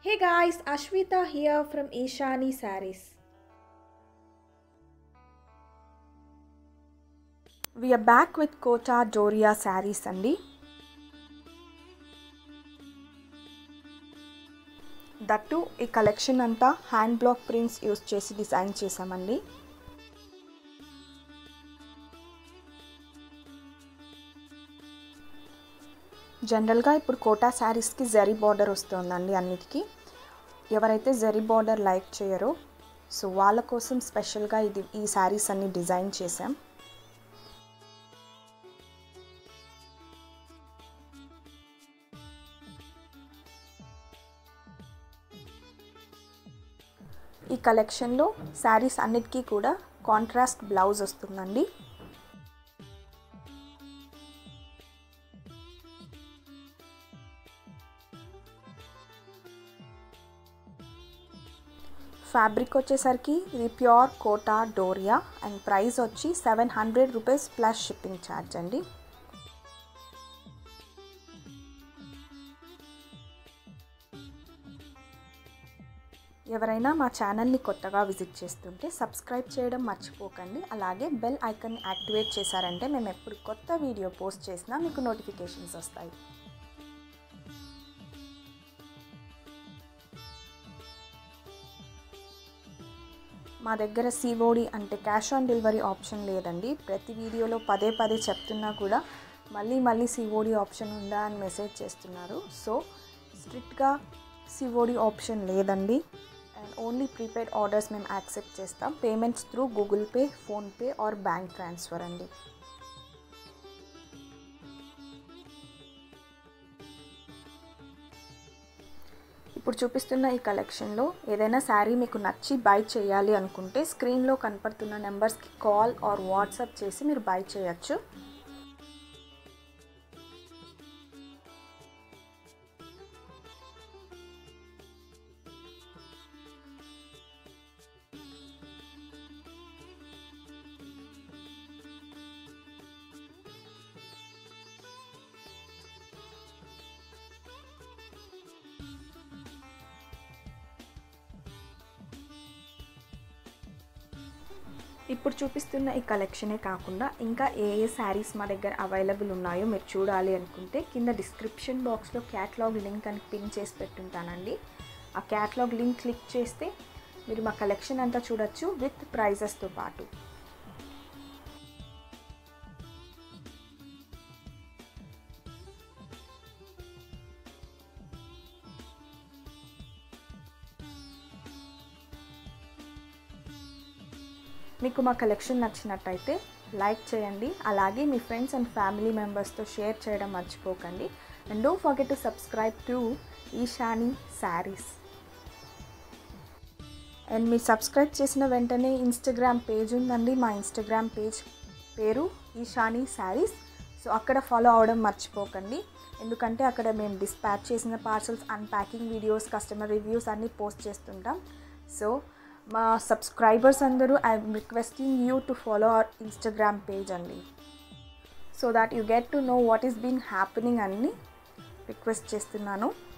Hey guys, Ashwita here from Ishani Saris. We are back with Kota Doria saris అండి that ఈ collection అంతా hand block prints use చేసి design చేసామండి జనరల్గా ఇప్పుడు కోటా శారీస్కి జరీ బార్డర్ వస్తుందండి అన్నిటికీ ఎవరైతే జరీ బార్డర్ లైక్ చేయరో సో వాళ్ళ కోసం స్పెషల్గా ఇది ఈ శారీస్ అన్ని డిజైన్ చేసాం ఈ కలెక్షన్లో శారీస్ అన్నిటికీ కూడా కాంట్రాస్ట్ బ్లౌజ్ వస్తుందండి ఫ్యాబ్రిక్ వచ్చేసరికి ఇది pure Kota Doria and price వచ్చి seven hundred rupees plus shipping charge అండి ఎవరైనా మా ఛానల్ని కొత్తగా విజిట్ చేస్తుంటే సబ్స్క్రైబ్ చేయడం మర్చిపోకండి అలాగే బెల్ ఐకాన్ యాక్టివేట్ చేశారంటే మేము ఎప్పుడు కొత్త వీడియో పోస్ట్ చేసినా మీకు నోటిఫికేషన్స్ వస్తాయి మా దగ్గర సిఓడి అంటే క్యాష్ ఆన్ డెలివరీ ఆప్షన్ లేదండి ప్రతి వీడియోలో పదే పదే చెప్తున్నా కూడా మళ్ళీ మళ్ళీ సిఓడి ఆప్షన్ ఉందా అని మెసేజ్ చేస్తున్నారు సో స్ట్రిక్ట్గా సిఓడి ఆప్షన్ లేదండి అండ్ ఓన్లీ ప్రీపెయిడ్ ఆర్డర్స్ మేము యాక్సెప్ట్ చేస్తాం payments through Google Pay PhonePe or bank transfer అండి ఇప్పుడు చూపిస్తున్న ఈ కలెక్షన్లో ఏదైనా శారీ మీకు నచ్చి బై చేయాలి అనుకుంటే స్క్రీన్లో కనపడుతున్న నెంబర్స్కి కాల్ ఆర్ వాట్సాప్ చేసి మీరు బై చేయొచ్చు ఇప్పుడు చూపిస్తున్న ఈ కలెక్షనే కాకుండా ఇంకా ఏ ఏ శారీస్ మా దగ్గర అవైలబుల్ ఉన్నాయో మీరు చూడాలి అనుకుంటే కింద డిస్క్రిప్షన్ బాక్స్లో క్యాటలాగ్ లింక్ అని పిన్ చేసి పెట్టుంటానండి ఆ క్యాటలాగ్ లింక్ క్లిక్ చేస్తే మీరు మా కలెక్షన్ అంతా చూడొచ్చు విత్ ప్రైజెస్తో పాటు మీకు మా కలెక్షన్ నచ్చినట్టయితే లైక్ చేయండి అలాగే మీ ఫ్రెండ్స్ అండ్ ఫ్యామిలీ మెంబర్స్తో షేర్ చేయడం మర్చిపోకండి and don't forget to subscribe to Ishani saris and మీరు సబ్స్క్రైబ్ చేసిన వెంటనే ఇన్స్టాగ్రామ్ పేజ్ ఉందండి మా ఇన్స్టాగ్రామ్ పేజ్ పేరు ఈశానీ శారీస్ సో అక్కడ ఫాలో అవడం మర్చిపోకండి ఎందుకంటే అక్కడ మేము డిస్పాచ్ చేసిన parcels unpacking videos customer reviews అన్నీ పోస్ట్ చేస్తుంటాం సో మా సబ్స్క్రైబర్స్ అందరూ I'm requesting you to follow our Instagram page అండి so that you get to know what is been happening అని రిక్వెస్ట్ చేస్తున్నాను